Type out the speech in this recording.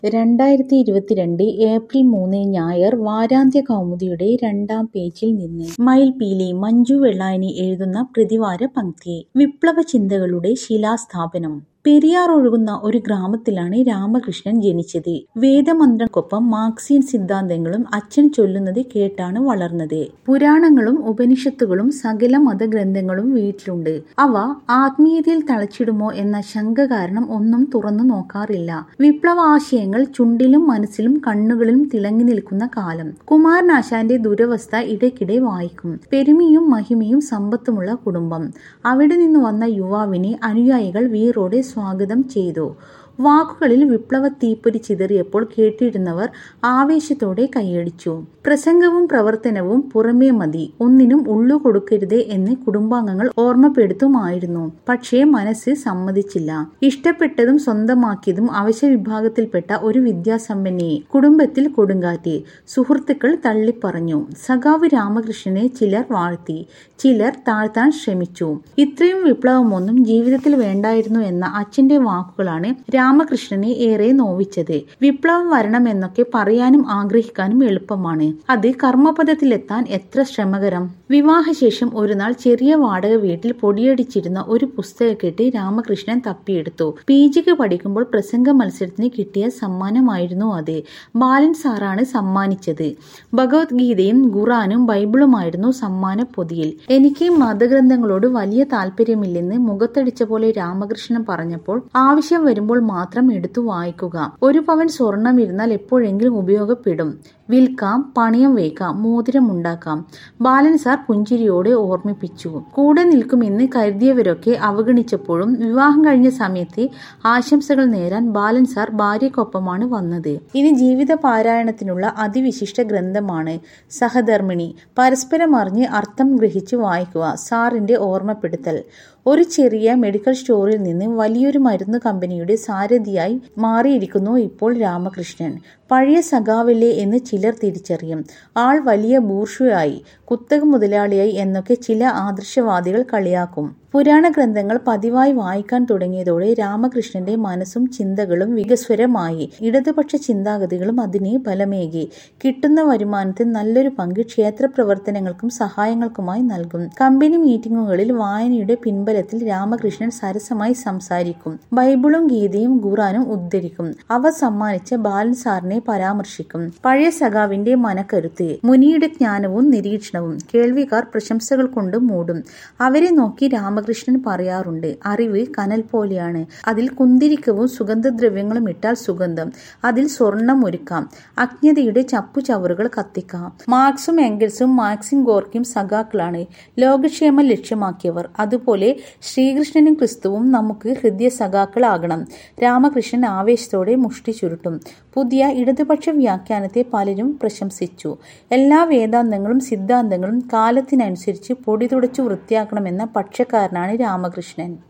രണ്ടായിരത്തി ഇരുപത്തിരണ്ട് ഏപ്രിൽ മൂന്ന് ഞായർ വാരാന്ത്യ കൗമുദിയുടെ രണ്ടാം പേജിൽ നിന്ന് മയിൽപീലി മഞ്ജു വെള്ളായണി എഴുതുന്ന പ്രതിവാര പംക്തി വിപ്ലവ ചിന്തകളുടെ ശിലാസ്ഥാപനം പെരിയാർ ഒഴുകുന്ന ഒരു ഗ്രാമത്തിലാണ് രാമകൃഷ്ണൻ ജനിച്ചത് വേദമന്ത്രങ്ങൾക്കൊപ്പം മാർക്സിയൻ സിദ്ധാന്തങ്ങളും അച്ഛൻ ചൊല്ലുന്നത് കേട്ടാണ് വളർന്നത് പുരാണങ്ങളും ഉപനിഷത്തുകളും സകല മതഗ്രന്ഥങ്ങളും വീട്ടിലുണ്ട് അവ ആത്മീയതയിൽ തളച്ചിടുമോ എന്ന ശങ്ക കാരണം ഒന്നും തുറന്നു നോക്കാറില്ല വിപ്ലവാശയങ്ങൾ ചുണ്ടിലും മനസ്സിലും കണ്ണുകളിലും തിളങ്ങി നിൽക്കുന്ന കാലം കുമാരനാശാന്റെ ദുരവസ്ഥ ഇടയ്ക്കിടെ വായിക്കും പെരുമയും മഹിമയും സമ്പത്തുമുള്ള കുടുംബം അവിടെ നിന്ന് വന്ന യുവാവിനെ അനുയായികൾ വീറോടെ സ്വാഗതം ചെയ്തു വാക്കുകളിൽ വിപ്ലവ തീപ്പൊരി ചിതറിയപ്പോൾ കേട്ടിരുന്നവർ ആവേശത്തോടെ കൈയടിച്ചു പ്രസംഗവും പ്രവർത്തനവും പുറമേ മതി ഒന്നിനും ഉള്ളു കൊടുക്കരുതേ എന്ന് കുടുംബാംഗങ്ങൾ ഓർമ്മപ്പെടുത്തുമായിരുന്നു പക്ഷേ മനസ്സ് സമ്മതിച്ചില്ല ഇഷ്ടപ്പെട്ടതും സ്വന്തമാക്കിയതും അവശ്യ വിഭാഗത്തിൽപ്പെട്ട ഒരു വിദ്യാസമ്പന്നയെ കുടുംബത്തിൽ കൊടുങ്കാറ്റ് സുഹൃത്തുക്കൾ തള്ളിപ്പറഞ്ഞു സഖാവ് രാമകൃഷ്ണനെ ചിലർ വാഴ്ത്തി ചിലർ താഴ്ത്താൻ ശ്രമിച്ചു ഇത്രയും വിപ്ലവമൊന്നും ജീവിതത്തിൽ വേണ്ടായിരുന്നു എന്ന അച്ഛന്റെ വാക്കുകളാണ് രാമകൃഷ്ണനെ ഏറെ നോവിച്ചത് വിപ്ലവം വരണമെന്നൊക്കെ പറയാനും ആഗ്രഹിക്കാനും എളുപ്പമാണ് അത് കർമ്മപദത്തിലെത്താൻ എത്ര ശ്രമകരം വിവാഹശേഷം ഒരു നാൾ ചെറിയ വാടക വീട്ടിൽ പൊടിയടിച്ചിരുന്ന ഒരു പുസ്തകക്കെട്ട് രാമകൃഷ്ണൻ തപ്പിയെടുത്തു പി ജിക്ക് പഠിക്കുമ്പോൾ പ്രസംഗ മത്സരത്തിന് കിട്ടിയ സമ്മാനമായിരുന്നു അത് ബാലൻ സാറാണ് സമ്മാനിച്ചത് ഭഗവത്ഗീതയും ഖുറാനും ബൈബിളുമായിരുന്നു സമ്മാന പൊതിയിൽ എനിക്ക് മതഗ്രന്ഥങ്ങളോട് വലിയ താല്പര്യമില്ലെന്ന് മുഖത്തടിച്ച പോലെ രാമകൃഷ്ണൻ പറഞ്ഞപ്പോൾ ആവശ്യം വരുമ്പോൾ മാത്രം എടുത്തു വായിക്കുക ഒരു പവൻ സ്വർണം ഇരുന്നാൽ എപ്പോഴെങ്കിലും ഉപയോഗപ്പെടും വിൽക്കാം പണയം വയ്ക്കാം മോതിരം ഉണ്ടാക്കാം ബാലൻ സാർ പുഞ്ചിരിയോടെ ഓർമ്മിപ്പിച്ചു കൂടെ നിൽക്കുമെന്ന് കരുതിയവരൊക്കെ അവഗണിച്ചപ്പോഴും വിവാഹം കഴിഞ്ഞ സമയത്ത് ആശംസകൾ നേരാൻ ബാലൻ സാർ ഭാര്യയ്ക്കൊപ്പമാണ് വന്നത് ഇനി ജീവിത പാരായണത്തിനുള്ള അതിവിശിഷ്ട ഗ്രന്ഥമാണ് സഹധർമ്മിണി പരസ്പരം അറിഞ്ഞ് അർത്ഥം ഗ്രഹിച്ച് വായിക്കുക സാറിന്റെ ഓർമ്മപ്പെടുത്തൽ ഒരു ചെറിയ മെഡിക്കൽ സ്റ്റോറിൽ നിന്ന് വലിയൊരു മരുന്ന് കമ്പനിയുടെ സാരഥിയായി മാറിയിരിക്കുന്നു ഇപ്പോൾ രാമകൃഷ്ണൻ പഴയ സഖാവല്ലേ എന്ന് ചിലർ തിരിച്ചറിയും ആൾ വലിയ ബൂർഷയായി കുത്തക മുതലാളിയായി എന്നൊക്കെ ചില ആദർശവാദികൾ കളിയാക്കും പുരാണ ഗ്രന്ഥങ്ങൾ പതിവായി വായിക്കാൻ തുടങ്ങിയതോടെ രാമകൃഷ്ണന്റെ മനസ്സും ചിന്തകളും വികസ്വരമായി ഇടതുപക്ഷ ചിന്താഗതികളും അതിന് ബലമേകി കിട്ടുന്ന വരുമാനത്തിൽ നല്ലൊരു പങ്ക് ക്ഷേത്ര പ്രവർത്തനങ്ങൾക്കും സഹായങ്ങൾക്കുമായി നൽകും കമ്പനി മീറ്റിംഗുകളിൽ വായനയുടെ പിൻബലത്തിൽ രാമകൃഷ്ണൻ സരസമായി സംസാരിക്കും ബൈബിളും ഗീതയും ഖുറാനും ഉദ്ധരിക്കും അവ സമ്മാനിച്ച ബാലൻ സാറിനെ പരാമർശിക്കും പഴയ സഖാവിന്റെ മനക്കരുത്ത് മുനിയുടെ ജ്ഞാനവും നിരീക്ഷണവും കേൾവിക്കാർ പ്രശംസകൾ കൊണ്ട് മൂടും അവരെ നോക്കി രാമകൃഷ്ണൻ പറയാറുണ്ട് അറിവ് കനൽ പോലെയാണ് അതിൽ കുന്തിരിക്കവും സുഗന്ധദ്രവ്യങ്ങളും ഇട്ടാൽ സുഗന്ധം അതിൽ സ്വർണം ഒരുക്കാം അജ്ഞതയുടെ ചപ്പുചവറുകൾ കത്തിക്കാം മാർക്സും എംഗൽസും മാക്സിം ഗോർക്കിയും സഖാക്കളാണ് ലോകക്ഷേമം ലക്ഷ്യമാക്കിയവർ അതുപോലെ ശ്രീകൃഷ്ണനും ക്രിസ്തുവും നമുക്ക് ഹൃദയ സഖാക്കളാകണം രാമകൃഷ്ണൻ ആവേശത്തോടെ മുഷ്ടി ചുരുട്ടും പുതിയ ഇടതുപക്ഷ വ്യാഖ്യാനത്തെ പലരും പ്രശംസിച്ചു എല്ലാ വേദാന്തങ്ങളും സിദ്ധാന്തങ്ങളും കാലത്തിനനുസരിച്ച് പൊടി തുടച്ചു വൃത്തിയാക്കണമെന്ന പക്ഷക്കാരനാണ് രാമകൃഷ്ണൻ